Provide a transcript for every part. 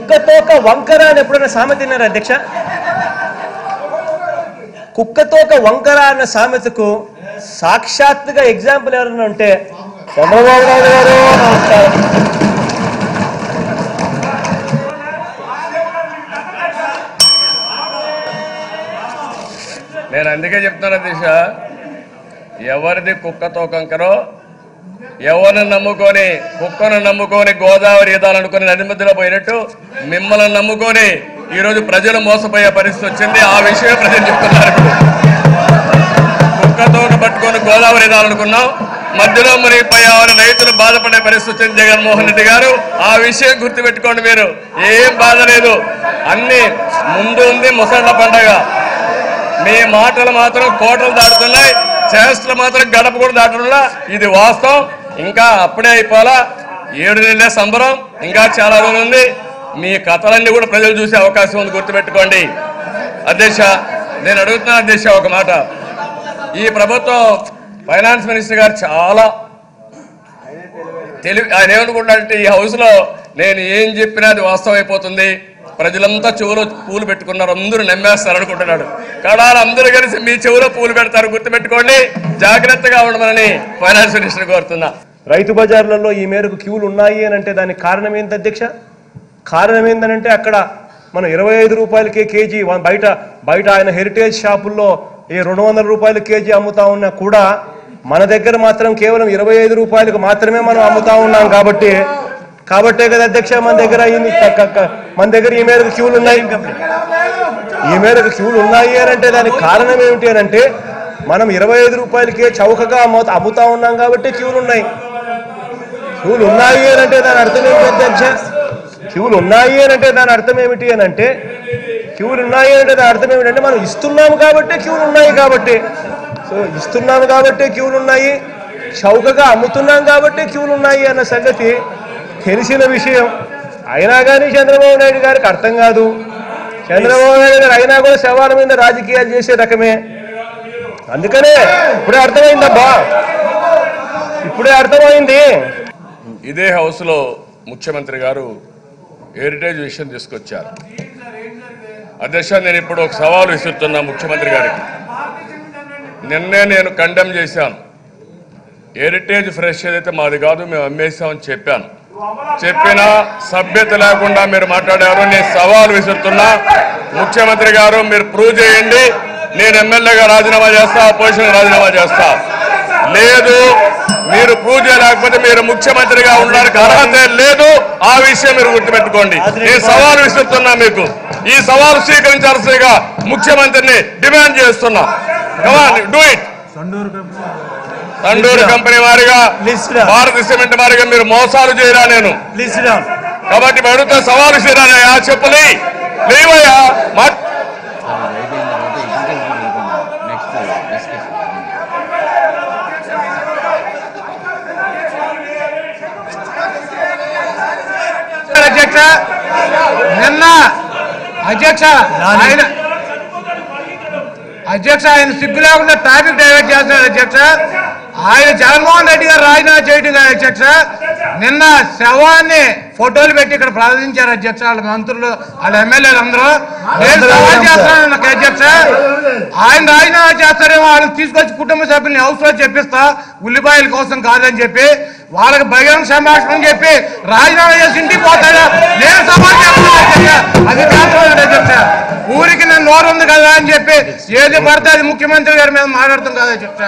కుక్కతోక వంకర అని ఎప్పుడైనా సామెత విన్నారా అధ్యక్ష కుక్కతోక వంకర అన్న సామెతకు సాక్షాత్తుగా ఎగ్జాంపుల్ ఎవరైనా ఉంటే చంద్రబాబు నాయుడు గారు నమస్కారం నేను అందుకే చెప్తున్నా దిశ ఎవరిది కుక్కతో కంకరో ఎవరిని నమ్ముకొని కుక్కను నమ్ముకొని గోదావరి ఈదాలనుకుని నది మధ్యలో పోయినట్టు మిమ్మల్ని నమ్ముకొని ఈరోజు ప్రజలు మోసపోయే పరిస్థితి వచ్చింది ఆ విషయం ప్రజలు చెప్తున్నారు ఇప్పుడు. కుక్కతోక పట్టుకొని గోదావరి ఈదాలనుకున్నాం మధ్యలో మునిగిపోయామని రైతులు బాధపడే పరిస్థితి వచ్చింది జగన్మోహన్ రెడ్డి గారు ఆ విషయం గుర్తుపెట్టుకోండి మీరు ఏం బాధ లేదు అన్ని ముందు ఉంది ముసళ్ళ పండగ మీ మాటలు మాత్రం కోటలు దాటుతున్నాయి చేష్టలు మాత్రం గడప కూడా దాటున్నా ఇది వాస్తవం ఇంకా అప్పుడే అయిపోలా ఏడు నెలలే సంబరం ఇంకా చాలా రోజులు ఉంది మీ కథలన్నీ కూడా ప్రజలు చూసే అవకాశం ఉంది గుర్తుపెట్టుకోండి అధ్యక్ష నేను అడుగుతున్నా అధ్యక్ష ఒక మాట ఈ ప్రభుత్వం ఫైనాన్స్ మినిస్టర్ గారు చాలా తెలివి ఆయన ఏమనుకుంటాడంటే ఈ హౌస్ లో నేను ఏం చెప్పినా అది వాస్తవం అయిపోతుంది ప్రజలంతా చెవులో పూలు పెట్టుకున్నారు అందరూ నమ్మేస్తారు అనుకుంటున్నాడు కడాలు అందరూ కలిసి మీ చెవులో పూలు పెడతారు గుర్తుపెట్టుకోండి జాగ్రత్తగా ఉండమని ఫైనాన్స్ మినిస్టర్ కోరుతున్నా రైతు బజార్లలో ఈ మేరకు క్యూలు ఉన్నాయి అని అంటే దానికి కారణం ఏంటి అధ్యక్ష కారణం ఏంటంటే అక్కడ మనం ఇరవై ఐదు రూపాయలకే కేజీ వా- బయట బయట ఆయన హెరిటేజ్ షాపుల్లో ఈ రెండు వందల రూపాయల కేజీ అమ్ముతా ఉన్నా కూడా మన దగ్గర మాత్రం కేవలం ఇరవై ఐదు రూపాయలకు మాత్రమే మనం అమ్ముతా ఉన్నాం కాబట్టి కాబట్టే కదా అధ్యక్ష మన దగ్గర అయింది క- క- క- మన దగ్గర ఈ మేరకు క్యూలు ఉన్నాయి ఈ మేరకు క్యూలు ఉన్నాయి అని అంటే దానికి కారణం ఏమిటి అని అంటే మనం ఇరవై ఐదు రూపాయలకే చౌకగా అమ్ము అమ్ముతా ఉన్నాం కాబట్టి క్యూలు ఉన్నాయి క్యూలు ఉన్నాయి అని అంటే దాని అర్థం ఏమిటి అధ్యక్ష క్యూలు ఉన్నాయి అని అంటే దాని అర్థం ఏమిటి అని అంటే క్యూలు ఉన్నాయి అంటే దాని అర్థం ఏమిటంటే మనం ఇస్తున్నాం కాబట్టి క్యూలు ఉన్నాయి కాబట్టి సో ఇస్తున్నాం కాబట్టి క్యూలు ఉన్నాయి చౌకగా అమ్ముతున్నాం కాబట్టి క్యూలు ఉన్నాయి అన్న సంగతి తెలిసిన విషయం అయినా కానీ చంద్రబాబు నాయుడు గారికి అర్థం కాదు చంద్రబాబు నాయుడు గారు అయినా కూడా శవాల మీద రాజకీయాలు చేసే రకమే అందుకనే ఇప్పుడే అర్థమైందబ్బా ఇప్పుడే అర్థమైంది ఇదే హౌస్ లో ముఖ్యమంత్రి గారు హెరిటేజ్ విషయం తీసుకొచ్చారు అధ్యక్ష నేను ఇప్పుడు ఒక సవాలు విసురుతున్నా ముఖ్యమంత్రి గారికి నిన్నే నేను కండెమ్ చేశాను హెరిటేజ్ ఫ్రెష్ ఏదైతే మాది కాదు మేము అమ్మేసామని చెప్పాను చెప్పినా సభ్యత లేకుండా మీరు మాట్లాడారు నేను సవాల్ విసురుతున్నా ముఖ్యమంత్రి గారు మీరు ప్రూవ్ చేయండి నేను ఎమ్మెల్యేగా రాజీనామా చేస్తా అపోజిషన్ రాజీనామా చేస్తా లేదు మీరు ప్రూవ్ చేయలేకపోతే మీరు ముఖ్యమంత్రిగా ఉండడానికి అర్హత లేదు ఆ విషయం మీరు గుర్తుపెట్టుకోండి నేను సవాల్ విసురుతున్నా మీకు ఈ సవాల్ స్వీకరించాల్సిందిగా ముఖ్యమంత్రిని డిమాండ్ చేస్తున్నా డూ ఇట్ తండూరు కంపెనీ వారిగా List down. భారత సిమెంట్ వారిగా మీరు మోసాలు చేయరా నేను ప్లీజ్ డౌన్ కాబట్టి ఇప్పుడు అడుగుతా సవాలు చేయరానయ్యా చెప్పులి లేవయ్యా మా నెక్స్ట్ డిస్కషన్ అధ్యక్ష నిన్న అధ్యక్ష ఆయన అధ్యక్ష ఆయన సిగ్గు లేకుండా ట్రాఫిక్ డైవర్ట్ చేస్తున్నారు అధ్యక్ష ఆయన జగన్మోహన్ రెడ్డి గారు రాజీనామా చేయడం కాదు అధ్యక్ష నిన్న శవాన్ని ఫోటోలు పెట్టి ఇక్కడ ప్రదర్శించారు అధ్యక్ష వాళ్ళ మంత్రులు వాళ్ళ ఎమ్మెల్యేలు అందరూ నేను సవాల్ చేస్తున్నాను నాకు అధ్యక్ష ఆయన రాజీనామా చేస్తారేమో వాళ్ళకి తీసుకొచ్చి కుటుంబ సభ్యుల్ని హౌస్ లో చెప్పిస్తా ఉల్లిపాయల కోసం కాదని చెప్పి వాళ్ళకి బహిరంగ సంభాషణ చెప్పి రాజీనామా చేసి ఇంటికి పోతాడా నేను సవాల్ చేస్తున్నాను అధ్యక్ష అది కాదు అధ్యక్ష ఊరికి నేను నోరు ఉంది కదా అని చెప్పి ఏది పడితే అది ముఖ్యమంత్రి గారి మీద మాట్లాడుతాం కదా అధ్యక్ష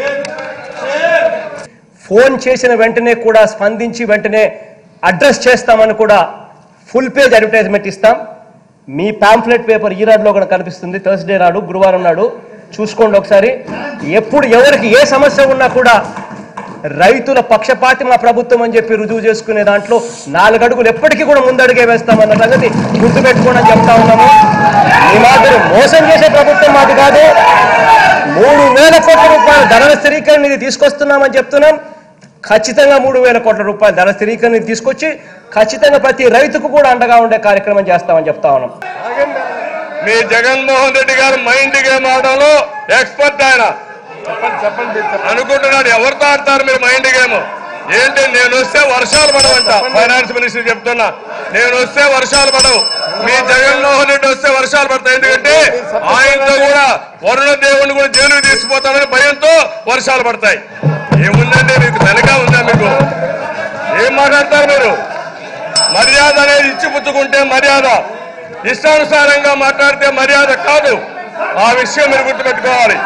ఫోన్ చేసిన వెంటనే కూడా స్పందించి వెంటనే అడ్రస్ చేస్తామని కూడా ఫుల్ పేజ్ అడ్వర్టైజ్మెంట్ ఇస్తాం మీ పాంఫ్లెట్ పేపర్ ఈనాడులో కూడా కనిపిస్తుంది థర్స్డే నాడు గురువారం నాడు చూసుకోండి ఒకసారి ఎప్పుడు ఎవరికి ఏ సమస్య ఉన్నా కూడా రైతుల పక్షపాతి మా ప్రభుత్వం అని చెప్పి రుజువు చేసుకునే దాంట్లో నాలుగు అడుగులు ఎప్పటికీ కూడా ముందడుగే వేస్తామన్న సంగతి గుర్తుపెట్టుకోండి అని చెప్తా ఉన్నాము ఈ మాదిరి మోసం చేసే ప్రభుత్వం మాది కాదు మూడు వేల కోట్ల రూపాయల ధరల స్థిరీకరణ నిధి తీసుకొస్తున్నామని చెప్తున్నాం ఖచ్చితంగా మూడు వేల కోట్ల రూపాయల ధర స్థిరీకరణ నిధి తీసుకొచ్చి ఖచ్చితంగా ప్రతి రైతుకు కూడా అండగా ఉండే కార్యక్రమం చేస్తామని చెప్తా ఉన్నాం మీ జగన్మోహన్ రెడ్డి గారు మైండ్ గేమ్ ఆడడంలో ఎక్స్పర్ట్ ఆయన అనుకుంటున్నాడు ఎవరితో ఆడతారు మీరు మైండ్ గేమ్ ఏంటి నేను వస్తే వర్షాలు పడవంట ఫైనాన్స్ మినిస్టర్ చెప్తున్నా నేను వస్తే వర్షాలు పడవు మీ జగన్మోహన్ రెడ్డి వస్తే వర్షాలు పడతాయి ఎందుకంటే ఆయనతో కూడా వరుణ దేవుని కూడా జైలుకి తీసుకుపోతాడని భయంతో వర్షాలు పడతాయి ఏముందండి మీకు వెనక ఉందా మీకు ఏం మాట్లాడతారు మీరు మర్యాద అనేది ఇచ్చి పుచ్చుకుంటే మర్యాద ఇష్టానుసారంగా మాట్లాడితే మర్యాద కాదు ఆ విషయం మీరు గుర్తుపెట్టుకోవాలి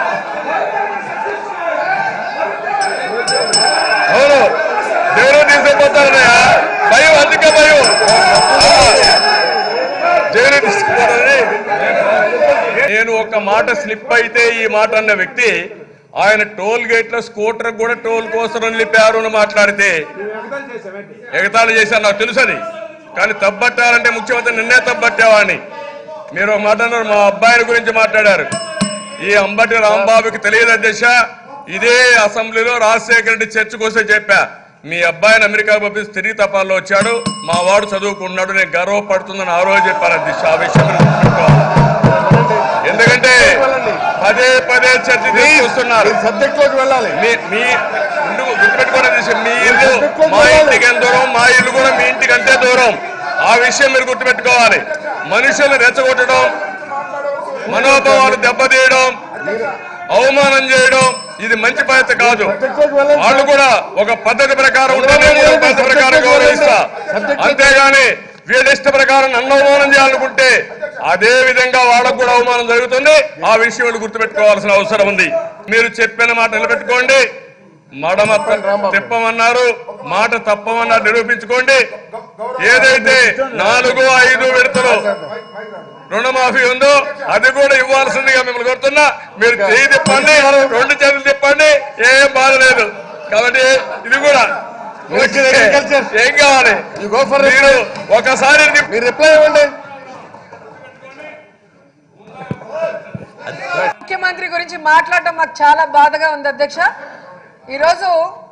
అవును జైలు తీసుకుపోతారనయ్యా భయం అందుకే భయం ఆ, జైలు తీసుకుపోతారని నేను ఒక మాట స్లిప్ అయితే ఈ మాట అన్న వ్యక్తి ఆయన టోల్ గేట్ లో స్కూటర్ కూడా టోల్ కోసం నిలిపారు అని మాట్లాడితే ఎగతాళి చేశారు నాకు తెలుసు అది కానీ తప్పట్టాలంటే ముఖ్యమంత్రి నిన్నే తప్పట్టావని మీరు ఒక మాట అన్నారు మా అబ్బాయిని గురించి మాట్లాడారు ఈ అంబటి రాంబాబుకి తెలియదు అధ్యక్ష ఇదే అసెంబ్లీలో రాజశేఖర రెడ్డి చర్చకు వస్తే చెప్పా మీ అబ్బాయిని అమెరికా పంపించి తిరిగి తపాల్లో వచ్చాడు మా వాడు చదువుకున్నాడు నేను గర్వపడుతుందని ఆ రోజు చెప్పాను అధ్యక్ష ఆ విషయం మీరు గుర్తుపెట్టుకోవాలి. ఎందుకంటే పదే పదే చర్చ తీసుకొస్తున్నారు సబ్జెక్ట్ లోకి వెళ్ళాలి మీ మీ ముందు గుర్తుపెట్టుకోండి అధ్యక్ష, మీ ఇల్లు మా ఇంటికి ఎంత దూరం మా ఇల్లు కూడా మీ ఇంటికి అంతే దూరం ఆ విషయం మీరు గుర్తుపెట్టుకోవాలి మనుషులు రెచ్చగొట్టడం మనోభావాలు దెబ్బతీయడం అవమానం చేయడం ఇది మంచి పద్ధతి కాదు వాళ్ళు కూడా ఒక పద్ధతి ప్రకారం ఉంటే నేను కూడా ఒక పద్ధతి ప్రకారం గౌరవిస్తా అంతేగాని వీళ్ళ ఇష్ట ప్రకారం నన్ను అవమానం చేయాలనుకుంటే అదే విధంగా వాళ్ళకు కూడా అవమానం జరుగుతుంది ఆ విషయం వీళ్ళు గుర్తుపెట్టుకోవాల్సిన అవసరం ఉంది మీరు చెప్పిన మాట నిలబెట్టుకోండి మడమ తిప్పమన్నారు మాట తప్పమన్నారు నిరూపించుకోండి ఏదైతే నాలుగు ఐదు విడతలు రుణమాఫీ ఉందో అది కూడా ఇవ్వాల్సిందిగా మిమ్మల్ని కోరుతున్నా మీరు చేయి తిప్పండి రెండు చేతులు తిప్పండి ఏం బాధ లేదు కాబట్టి ఇది కూడా Minister of Agriculture. ఏం కావాలి You go for it. మీరు ఒకసారి తిప్ప- మీరు రిప్లై ఇవ్వండి ముఖ్యమంత్రి గురించి మాట్లాడటం మాకు చాలా బాధగా ఉంది అధ్యక్ష ఈరోజు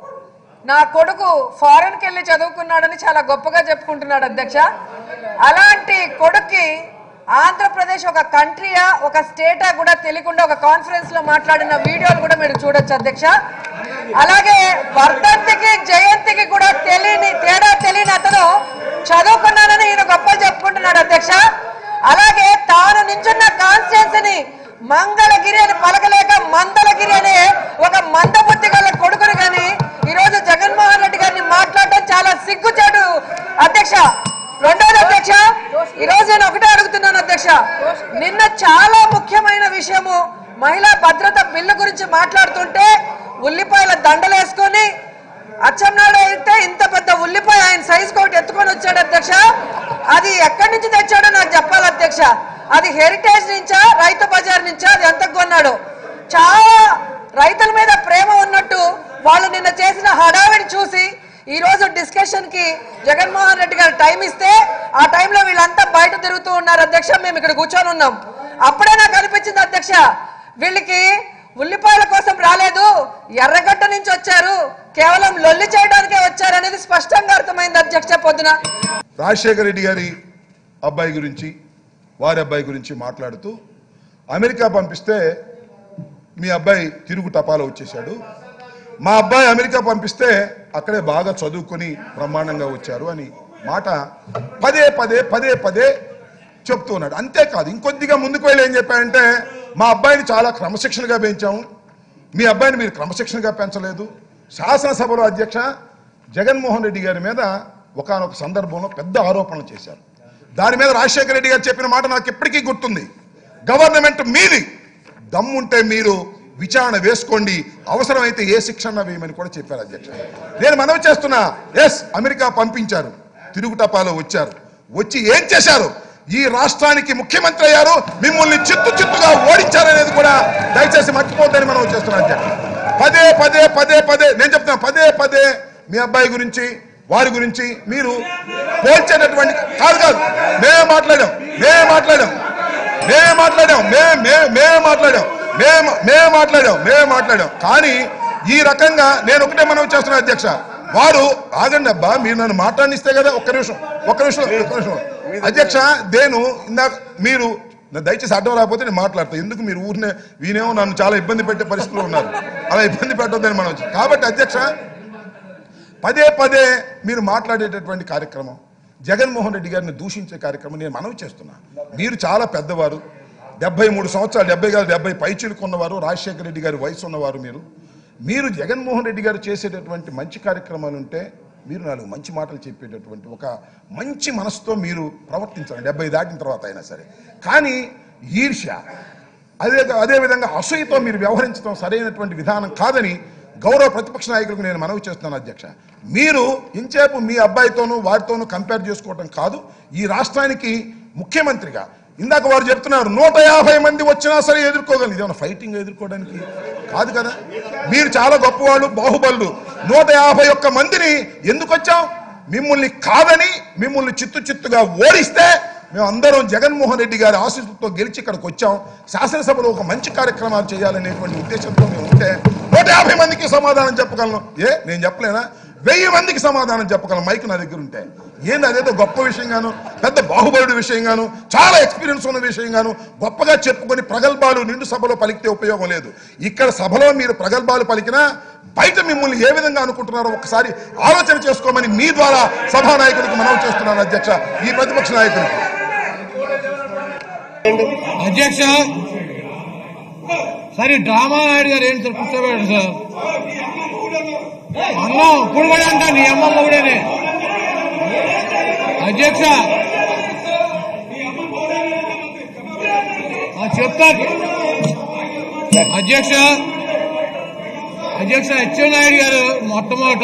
నా కొడుకు ఫారెన్కి వెళ్ళి చదువుకున్నాడని చాలా గొప్పగా చెప్పుకుంటున్నాడు అధ్యక్ష అలాంటి కొడుక్కి ఆంధ్రప్రదేశ్ ఒక కంట్రీయా ఒక స్టేటా కూడా తెలియకుండా ఒక కాన్ఫరెన్స్ లో మాట్లాడిన వీడియోలు కూడా మీరు చూడొచ్చు అధ్యక్ష అలాగే వర్ధంతికి జయంతికి కూడా తెలియని తేడా తెలియని అతను చదువుకున్నానని ఈయన గొప్పలు చెప్పుకుంటున్నాడు అధ్యక్ష అలాగే తాను నించున్న కాన్స్టిట్యున్సీని మంగళగిరి అని పలకలేక మందలగిరి అనే ఒక మందబుద్ధి గల కొడుకుని గాని ఈ రోజు జగన్మోహన్ రెడ్డి గారిని మాట్లాడడం చాలా సిగ్గుచేటు అధ్యక్ష రెండోది అధ్యక్ష ఈ రోజు నేను ఒకటే అడుగుతున్నాను అధ్యక్ష నిన్న చాలా ముఖ్యమైన విషయము మహిళా భద్రత బిల్లు గురించి మాట్లాడుతుంటే ఉల్లిపాయల దండలేసుకొని అచ్చెన్నాయుడు అయితే ఇంత పెద్ద ఉల్లిపాయ ఆయన సైజ్ కోటి ఎత్తుకొని వచ్చాడు అధ్యక్ష అది ఎక్కడి నుంచి తెచ్చాడో నాకు చెప్పాలి అధ్యక్ష అది హెరిటేజ్ నుంచా రైతు బజార్ నుంచా అది ఎంత కొన్నాడు చాలా రైతుల మీద ప్రేమ ఉన్నట్టు వాళ్ళు నిన్న చేసిన హడావిడి చూసి ఈ రోజు డిస్కషన్ కి జగన్మోహన్ రెడ్డి గారు టైం ఇస్తే ఆ టైంలో వీళ్ళంతా బయట తిరుగుతూ ఉన్నారు అధ్యక్ష మేము ఇక్కడ కూర్చొని ఉన్నాం అప్పుడే నాకు అనిపించింది అధ్యక్ష వీళ్ళకి ఉల్లిపాయల కోసం రాలేదు ఎర్రగడ్డ నుంచి వచ్చారు కేవలం లొల్లి చేయడానికే వచ్చారు అనేది స్పష్టంగా అర్థమైంది అధ్యక్ష పొద్దున రాజశేఖర రెడ్డి గారి అబ్బాయి గురించి వారి అబ్బాయి గురించి మాట్లాడుతూ అమెరికా పంపిస్తే మీ అబ్బాయి తిరుగు టపాలో వచ్చేసాడు మా అబ్బాయి అమెరికా పంపిస్తే అక్కడే బాగా చదువుకొని బ్రహ్మాండంగా వచ్చారు అని మాట పదే పదే పదే పదే చెప్తూ ఉన్నాడు అంతేకాదు ఇంకొద్దిగా ముందుకు వెళ్ళి ఏం చెప్పాడంటే మా అబ్బాయిని చాలా క్రమశిక్షణగా పెంచాము మీ అబ్బాయిని మీరు క్రమశిక్షణగా పెంచలేదు శాసనసభలో అధ్యక్ష జగన్మోహన్ రెడ్డి గారి మీద ఒకానొక సందర్భంలో పెద్ద ఆరోపణలు చేశారు దాని మీద రాజశేఖర రెడ్డి గారు చెప్పిన మాట నాకు ఇప్పటికీ గుర్తుంది గవర్నమెంట్ మీది దమ్ముంటే మీరు విచారణ వేసుకోండి అవసరమైతే ఏ శిక్షణ వేయమని కూడా చెప్పారు అధ్యక్ష నేను మనవి చేస్తున్నా ఎస్ అమెరికా పంపించారు తిరుగు టపాలో వచ్చారు వచ్చి ఏం చేశారు ఈ రాష్ట్రానికి ముఖ్యమంత్రి అయ్యారు మిమ్మల్ని చిత్తు చిత్తుగా ఓడించారనేది కూడా దయచేసి మర్చిపోద్దని మనం చేస్తున్నాం అధ్యక్ష పదే పదే పదే పదే నేను చెప్తున్నా పదే పదే మీ అబ్బాయి గురించి వారి గురించి మీరు పోల్చేటటువంటి కాదు కాదు మేమే మాట్లాడాం మేమే మాట్లాడాం మేమే మాట్లాడాం మే మే మేమే మాట్లాడాం మేము మేమే మాట్లాడాం మేమే మాట్లాడాం కానీ ఈ రకంగా నేను ఒకటే మనం చేస్తున్నా అధ్యక్ష వారు ఆగండి అబ్బా మీరు నన్ను మాట్లాడిస్తే కదా ఒక్క నిమిషం ఒక్క నిమిషం ఒక్క నిమిషం అధ్యక్ష నేను ఇందాక మీరు నా దయచేసి అడ్డం రాకపోతే నేను మాట్లాడతాను ఎందుకు మీరు ఊరినే వీనేమో నన్ను చాలా ఇబ్బంది పెట్టే పరిస్థితిలో ఉన్నారు అలా ఇబ్బంది పెట్టొద్దని మనం కాబట్టి అధ్యక్ష పదే పదే మీరు మాట్లాడేటటువంటి కార్యక్రమం జగన్మోహన్ రెడ్డి గారిని దూషించే కార్యక్రమం నేను మనవి చేస్తున్నా మీరు చాలా పెద్దవారు డెబ్బై మూడు సంవత్సరాలు డెబ్బై కాదు డెబ్బై పైచీలకు ఉన్నవారు రాజశేఖర రెడ్డి గారి వయసు ఉన్నవారు మీరు మీరు జగన్మోహన్ రెడ్డి గారు చేసేటటువంటి మంచి కార్యక్రమాలు ఉంటే మీరు నాలుగు మంచి మాటలు చెప్పేటటువంటి ఒక మంచి మనసుతో మీరు ప్రవర్తించాలి డెబ్బై దాటిన తర్వాత అయినా సరే కానీ ఈర్ష్య అదే అదేవిధంగా అసూయతో మీరు వ్యవహరించడం సరైనటువంటి విధానం కాదని గౌరవ ప్రతిపక్ష నాయకులకు నేను మనవి చేస్తున్నాను అధ్యక్ష మీరు ఇంచేపు మీ అబ్బాయితోనూ వారితోనూ కంపేర్ చేసుకోవడం కాదు ఈ రాష్ట్రానికి ముఖ్యమంత్రిగా ఇందాక వారు చెప్తున్నారు నూట యాభై మంది వచ్చినా సరే ఎదుర్కోగలరు ఇదేమన్నా ఫైటింగ్ ఎదుర్కోవడానికి కాదు కదా మీరు చాలా గొప్పవాళ్ళు బాహుబలు నూట యాభై ఒక్క మందిని ఎందుకు వచ్చాం మిమ్మల్ని కాదని మిమ్మల్ని చిత్తు చిత్తుగా ఓడిస్తే మేము అందరం జగన్మోహన్ రెడ్డి గారి ఆశీస్సులతో గెలిచి ఇక్కడికి వచ్చాం శాసనసభలో ఒక మంచి కార్యక్రమాలు చేయాలనేటువంటి ఉద్దేశంతో మేము ఉంటే నూట యాభై మందికి సమాధానం చెప్పగలను ఏ నేను చెప్పలేనా వెయ్యి మందికి సమాధానం చెప్పగలను మైక్ నా దగ్గర ఉంటే ఏంది అదేదో గొప్ప విషయంగాను పెద్ద బాహుబలుడి విషయంగాను చాలా ఎక్స్పీరియన్స్ ఉన్న విషయంగాను గొప్పగా చెప్పుకొని ప్రగల్భాలు నిండు సభలో పలికితే ఉపయోగం లేదు ఇక్కడ సభలో మీరు ప్రగల్భాలు పలికినా బయట మిమ్మల్ని ఏ విధంగా అనుకుంటున్నారో ఒకసారి ఆలోచన చేసుకోమని మీ ద్వారా సభానాయకుడికి మనవి చేస్తున్నాను అధ్యక్ష ఈ ప్రతిపక్ష నాయకుడికి అధ్యక్ష సరే డ్రామా నాయుడు గారు ఏంటి సార్ కూర్చోబెట్టారు సార్ అన్నం ఇప్పుడు కూడా అంట నీ అమ్మ మొగుడేనే అధ్యక్ష ఆ, చెప్తా అధ్యక్ష అధ్యక్ష నాయుడు గారు మొట్టమొదట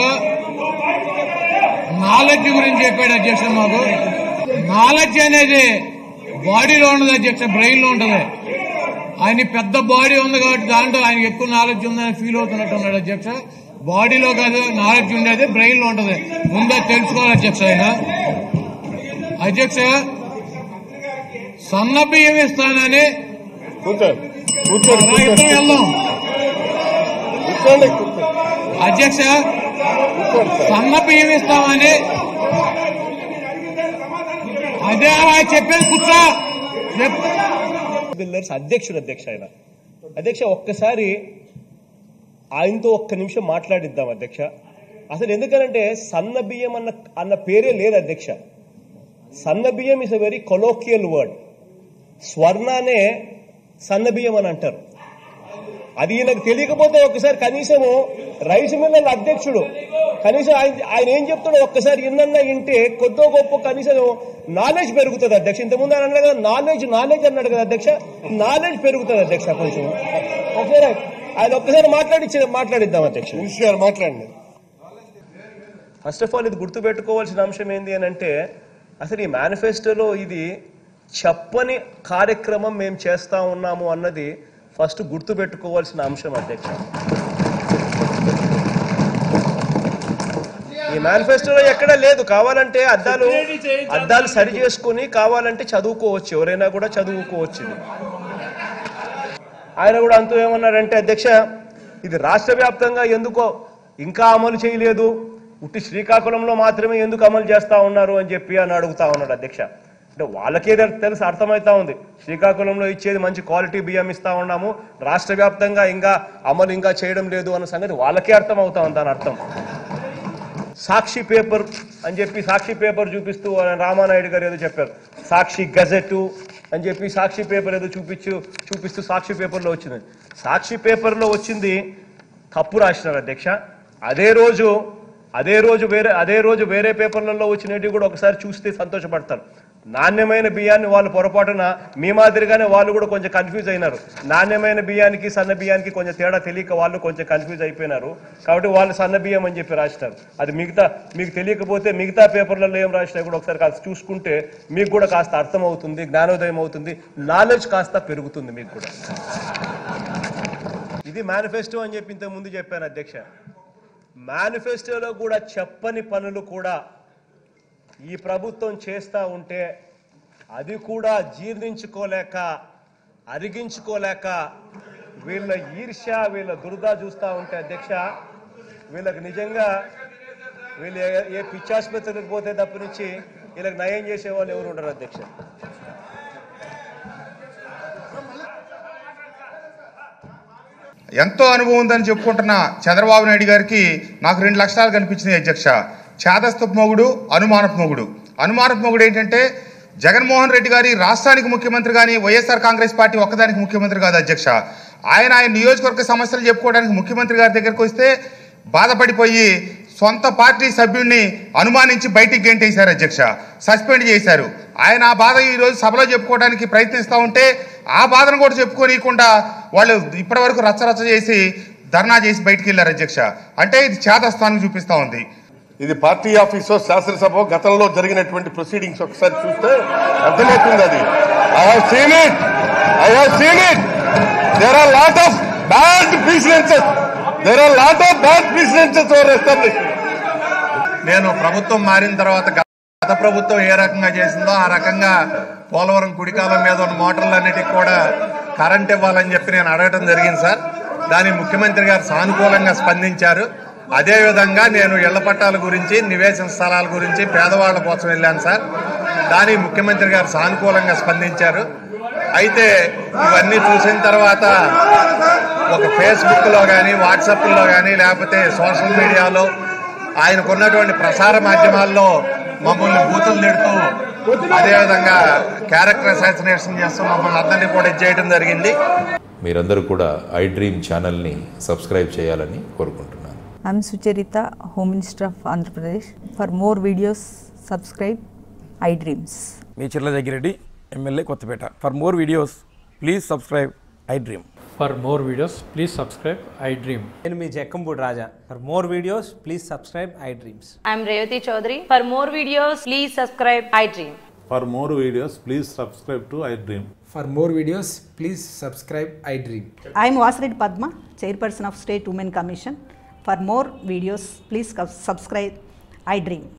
నాలెడ్జ్ గురించి చెప్పాడు అధ్యక్ష మాకు నాలెడ్జ్ అనేది బాడీలో ఉండదు అధ్యక్ష బ్రెయిన్ లో ఉంటది ఆయన పెద్ద బాడీ ఉంది కాబట్టి దాంట్లో ఆయన ఎక్కువ నాలెడ్జ్ ఉందని ఫీల్ అవుతున్నట్టు ఉన్నాడు అధ్యక్ష బాడీలో కాదు నాలెడ్జ్ ఉండేది బ్రెయిన్ లో ఉంటది ముందే తెలుసుకోవాలి అధ్యక్ష ఆయన అధ్యక్ష సన్న బియ్యం ఇస్తానని రా, ఇద్దరం వెళ్దాం అధ్యక్ష సన్న బియ్యం ఇస్తామని అదే ఆయన చెప్పేది కూర్చో చెప్ బిల్డర్స్ అధ్యక్షుడు అధ్యక్ష ఆయన అధ్యక్ష ఒక్కసారి ఆయనతో ఒక్క నిమిషం మాట్లాడిద్దాం అధ్యక్ష అసలు ఎందుకనంటే సన్న బియ్యం అన్న అన్న పేరే లేదు అధ్యక్ష సన్న బియ్యం is a very colloquial word స్వర్ణానే సన్న బియ్యం అని అంటారు అది ఈయనకు తెలియకపోతే ఒక్కసారి కనీసము రైస్ మిల్లర్ అధ్యక్షుడు కనీసం ఆయన ఆయన ఏం చెప్తాడో ఒక్కసారి ఇన్నన్నా వింటే కొద్దో గొప్ప కనీసం నాలెడ్జ్ పెరుగుతుంది అధ్యక్ష ఇంతకుముందు ఆయన అన్నాడు కదా నాలెడ్జ్ నాలెడ్జ్ అన్నాడు కదా అధ్యక్ష నాలెడ్జ్ పెరుగుతుంది అధ్యక్ష కొంచెం ఒకసారి ఆయన ఒక్కసారి మాట్లాడి మాట్లాడిద్దాం అధ్యక్ష మాట్లాడండి ఫస్ట్ ఆఫ్ ఆల్ ఇది గుర్తుపెట్టుకోవాల్సిన అంశం ఏంటి అని అంటే అసలు ఈ మేనిఫెస్టోలో ఇది చెప్పని కార్యక్రమం మేము చేస్తా ఉన్నాము అన్నది ఫస్ట్ గుర్తుపెట్టుకోవాల్సిన అంశం అధ్యక్ష ఈ మేనిఫెస్టోలో ఎక్కడ లేదు కావాలంటే అద్దాలు అద్దాలు సరి చేసుకుని కావాలంటే చదువుకోవచ్చు ఎవరైనా కూడా చదువుకోవచ్చు ఇది ఆయన కూడా అంతూ ఏమన్నారంటే అధ్యక్ష ఇది రాష్ట్ర వ్యాప్తంగా ఎందుకో ఇంకా అమలు చేయలేదు ఉట్టి శ్రీకాకుళంలో మాత్రమే ఎందుకు అమలు చేస్తా ఉన్నారు అని చెప్పి అని అడుగుతా ఉన్నాడు అధ్యక్ష అంటే వాళ్ళకే తెలు- తెలుసు అర్థమవుతా ఉంది శ్రీకాకుళంలో ఇచ్చేది మంచి క్వాలిటీ బియ్యం ఇస్తా ఉన్నాము రాష్ట్ర వ్యాప్తంగా ఇంకా అమలు ఇంకా చేయడం లేదు అన్న సంగతి వాళ్ళకే అర్థం అవుతా ఉంది దాని అర్థం సాక్షి పేపర్ అని చెప్పి సాక్షి పేపర్ చూపిస్తూ ఆయన రామానాయుడు గారు ఏదో చెప్పారు సాక్షి గజెట్ అని చెప్పి సాక్షి పేపర్ ఏదో చూపించు చూపిస్తూ సాక్షి పేపర్లో వచ్చింది సాక్షి పేపర్లో వచ్చింది తప్పు రాసినారు అధ్యక్ష అదే రోజు అదే రోజు వేరే అదే రోజు వేరే పేపర్లలో వచ్చినవి కూడా ఒకసారి చూస్తే సంతోషపడతారు నాణ్యమైన బియ్యాన్ని వాళ్ళు పొరపాటున మీ మాదిరిగానే వాళ్ళు కూడా కొంచెం కన్ఫ్యూజ్ అయినారు నాణ్యమైన బియ్యానికి సన్న బియ్యానికి కొంచెం తేడా తెలియక వాళ్ళు కొంచెం కన్ఫ్యూజ్ అయిపోయినారు కాబట్టి వాళ్ళు సన్న బియ్యం అని చెప్పి రాసినారు అది మిగతా మీకు తెలియకపోతే మిగతా పేపర్లలో ఏం రాసినా కూడా ఒకసారి కాస్త చూసుకుంటే మీకు కూడా కాస్త అర్థం అవుతుంది జ్ఞానోదయం అవుతుంది నాలెడ్జ్ కాస్త పెరుగుతుంది మీకు కూడా ఇది మేనిఫెస్టో అని చెప్పి ఇంతకు ముందు చెప్పాను అధ్యక్ష మేనిఫెస్టోలో కూడా చెప్పని పనులు కూడా ఈ ప్రభుత్వం చేస్తూ ఉంటే అది కూడా జీర్ణించుకోలేక అరిగించుకోలేక వీళ్ళ ఈర్ష్య వీళ్ళ దురద చూస్తూ ఉంటే అధ్యక్ష వీళ్ళకి నిజంగా వీళ్ళు ఏ- ఏ పిచ్చాసుపత్రికి పోతే తప్పనిచ్చి వీళ్ళకి నయం చేసే వాళ్ళు ఎవరు ఉండరు అధ్యక్ష ఎంతో అనుభవం ఉందని చెప్పుకుంటున్న చంద్రబాబు నాయుడు గారికి నాకు రెండు లక్షణాలు కనిపించినాయి అధ్యక్ష చేదస్తపు మొగుడు అనుమానపు మొగుడు అనుమానపు మొగుడు ఏంటంటే జగన్మోహన్ రెడ్డి గారి రాష్ట్రానికి ముఖ్యమంత్రి కానీ వైఎస్ఆర్ కాంగ్రెస్ పార్టీ ఒక్కదానికి ముఖ్యమంత్రి కాదు అధ్యక్ష ఆయన ఆయన నియోజకవర్గ సమస్యలు చెప్పుకోవడానికి ముఖ్యమంత్రి గారి దగ్గరికి వస్తే బాధపడిపోయి సొంత పార్టీ సభ్యుడిని అనుమానించి బయటికి గెంటేశారు అధ్యక్ష సస్పెండ్ చేశారు ఆయన ఆ బాధ ఈరోజు సభలో చెప్పుకోవడానికి ప్రయత్నిస్తూ ఉంటే ఆ బాధను కూడా చెప్పుకోనీయకుండా వాళ్ళు ఇప్పటివరకు రచ్చరచ్చ చేసి ధర్నా చేసి బయటికి వెళ్ళారు అధ్యక్ష అంటే ఇది చేతస్థానం చూపిస్తూ ఉంది ఇది పార్టీ ఆఫీసో శాసనసభ గతంలో జరిగినటువంటి ప్రొసీడింగ్స్ ఒకసారి చూస్తే అర్థమవుతుంది అది I have seen it I have seen it there are lot of bad precedences there are lot of bad precedences over establish నేను ప్రభుత్వం మారిన తర్వాత గత ప్రభుత్వం ఏ రకంగా చేసిందో ఆ రకంగా పోలవరం కుడికాలం మీద ఉన్న మోటార్లన్నిటికీ కూడా కరెంట్ ఇవ్వాలని చెప్పి నేను అడగటం జరిగింది సార్ దాని ముఖ్యమంత్రి గారు సానుకూలంగా స్పందించారు అదేవిధంగా నేను ఇళ్ల పట్టాల గురించి నివేశన స్థలాల గురించి పేదవాళ్ల కోసం వెళ్ళాను సార్ దాని ముఖ్యమంత్రి గారు సానుకూలంగా స్పందించారు అయితే ఇవన్నీ చూసిన తర్వాత ఒక ఫేస్బుక్లో కానీ వాట్సాప్లో కానీ లేకపోతే సోషల్ మీడియాలో ఆయనకున్నటువంటి ప్రసార మాధ్యమాల్లో మమ్మల్ని బూతులు తిడుతూ అదేవిధంగా క్యారెక్టర్ అసాసినేషన్ చేస్తూ మమ్మల్ని అందరినీ కూడా చేయడం జరిగింది మీరందరూ కూడా ఐ డ్రీమ్ ఛానల్ని సబ్స్క్రైబ్ చేయాలని కోరుకుంటున్నాను I'm Sucharita, Home Minister of Andhra Pradesh. For more videos, subscribe iDreams. మీ Chirla Jaggireddy MLA Kothapeta for more videos please subscribe iDream for more videos please subscribe iDream నేను మీ Jakkampudi Raja for more videos please subscribe iDreams I'm Revati Chaudhary. For more videos, please subscribe iDream. For more videos, please subscribe to iDream. For more videos, please subscribe I Dream. I am Vasireddy Padma, Chairperson of State Women Commission. For more videos, please subscribe iDream.